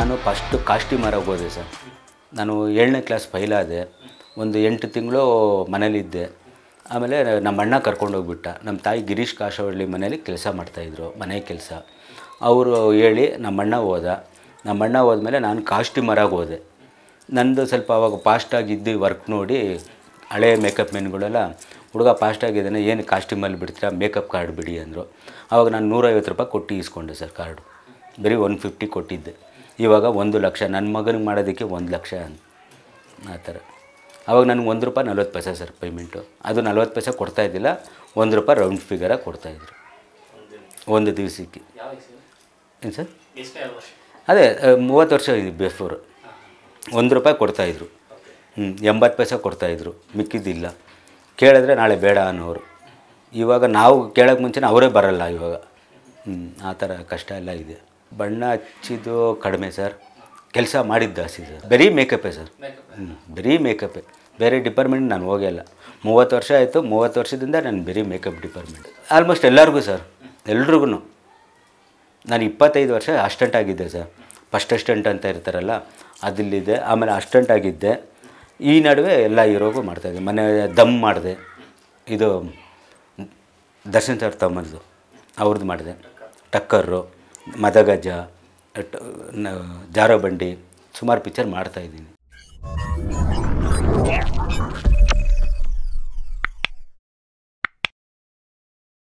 ನಾನು ಫಸ್ಟು ಕಾಸ್ಟ್ಯೂಮರಾಗಿ ಹೋದೆ ಸರ್ ನಾನು ಏಳನೇ ಕ್ಲಾಸ್ ಫೈಲಾದೆ ಒಂದು ಎಂಟು ತಿಂಗಳು ಮನೇಲಿದ್ದೆ ಆಮೇಲೆ ನಮ್ಮ ಅಣ್ಣ ಕರ್ಕೊಂಡೋಗ್ಬಿಟ್ಟ ನಮ್ಮ ತಾಯಿ ಗಿರೀಶ್ ಕಾಶವಳ್ಳಿ ಮನೇಲಿ ಕೆಲಸ ಮಾಡ್ತಾಯಿದ್ರು ಮನೆ ಕೆಲಸ ಅವರು ಹೇಳಿ ನಮ್ಮಣ್ಣ ಹೋದ ನಮ್ಮಣ್ಣ ಹೋದ್ಮೇಲೆ ನಾನು ಕಾಸ್ಟ್ಯೂಮರಾಗಿ ಹೋದೆ ನಂದು ಸ್ವಲ್ಪ ಅವಾಗ ಫಾಸ್ಟಾಗಿದ್ದು ವರ್ಕ್ ನೋಡಿ ಹಳೆ ಮೇಕಪ್ ಮೆನ್ಗಳೆಲ್ಲ ಹುಡುಗ ಫಾಸ್ಟಾಗಿದ್ದಾನೆ ಏನು ಕಾಸ್ಟ್ಯೂಮಲ್ಲಿ ಬಿಡ್ತೀರಾ ಮೇಕಪ್ ಕಾರ್ಡ್ ಬಿಡಿ ಅಂದರು ಆವಾಗ ನಾನು ನೂರೈವತ್ತು ರೂಪಾಯಿ ಕೊಟ್ಟು ಇಸ್ಕೊಂಡೆ ಸರ್ ಕಾರ್ಡು ಬರೀ ಒನ್ ಫಿಫ್ಟಿ ಕೊಟ್ಟಿದ್ದೆ ಇವಾಗ ಒಂದು ಲಕ್ಷ ನನ್ನ ಮಗನಿಗೆ ಮಾಡೋದಕ್ಕೆ ಒಂದು ಲಕ್ಷ ಅಂತ ಆ ಥರ ಆವಾಗ ನನಗೆ ಒಂದು ರೂಪಾಯಿ ನಲ್ವತ್ತು ಪೈಸೆ ಸರ್ ಪೇಮೆಂಟು ಅದು ನಲ್ವತ್ತು ಪೈಸೆ ಕೊಡ್ತಾಯಿದ್ದಿಲ್ಲ ಒಂದು ರೂಪಾಯಿ ರೌಂಡ್ ಫಿಗರಾಗಿ ಕೊಡ್ತಾಯಿದ್ರು ಒಂದು ದಿವಸಕ್ಕೆ ಏನು ಸರ್ ಅದೇ ಆ, ಮೂವತ್ತು ವರ್ಷ ಇದು ಬಿಫೋರ್ ಒಂದು ರೂಪಾಯಿ ಕೊಡ್ತಾಯಿದ್ರು ಹ್ಞೂ ಎಂಬತ್ತು ಪೈಸೆ ಕೊಡ್ತಾಯಿದ್ರು ಮಿಕ್ಕಿದ್ದಿಲ್ಲ ಕೇಳಿದ್ರೆ ನಾಳೆ ಬೇಡ ಅನ್ನೋರು ಇವಾಗ ನಾವು ಕೇಳೋಕ್ಕೆ ಮುಂಚೆನೇ ಅವರೇ ಬರಲ್ಲ ಇವಾಗ ಹ್ಞೂ ಆ ಥರ ಕಷ್ಟ ಎಲ್ಲ ಇದೆ ಬಣ್ಣ ಹಚ್ಚಿದ್ದು ಕಡಿಮೆ ಸರ್ ಕೆಲಸ ಮಾಡಿದ್ದು ಜಾಸ್ತಿ ಸರ್ ಬರೀ ಮೇಕಪ್ಪೇ ಸರ್ ಹ್ಞೂ ಬರೀ ಮೇಕಪ್ಪೇ ಬೇರೆ ಡಿಪಾರ್ಟ್ಮೆಂಟ್ ನಾನು ಹೋಗಿಲ್ಲ ಮೂವತ್ತು ವರ್ಷ ಆಯಿತು ಮೂವತ್ತು ವರ್ಷದಿಂದ ನಾನು ಬರೀ ಮೇಕಪ್ ಡಿಪಾರ್ಟ್ಮೆಂಟ್ ಆಲ್ಮೋಸ್ಟ್ ಎಲ್ಲರಿಗೂ ಸರ್ ಎಲ್ರಿಗೂ ನಾನು ಇಪ್ಪತ್ತೈದು ವರ್ಷ ಅಸ್ಟೆಂಟ್ ಆಗಿದ್ದೆ ಸರ್ ಫಸ್ಟ್ ಅಸ್ಟೆಂಟ್ ಅಂತ ಇರ್ತಾರಲ್ಲ ಅದಿಲ್ಲಿದ್ದೆ ಆಮೇಲೆ ಅಸ್ಟೆಂಟ್ ಆಗಿದ್ದೆ ಈ ನಡುವೆ ಎಲ್ಲ ಹೀರೋಗೂ ಮಾಡ್ತಾಯಿದ್ದೆ ಮನೆ ದಮ್ ಮಾಡಿದೆ ಇದು ದರ್ಶನ್ ಸರ್ ತಮ್ಮದು ಅವ್ರದ್ದು ಮಾಡಿದೆ ಟಕ್ಕರು ಮದಗಜ ಟ- ನ- ಜಾರೋ ಬಂಡಿ ಸುಮಾರು ಪಿಕ್ಚರ್ ಮಾಡ್ತಾಯಿದ್ದೀನಿ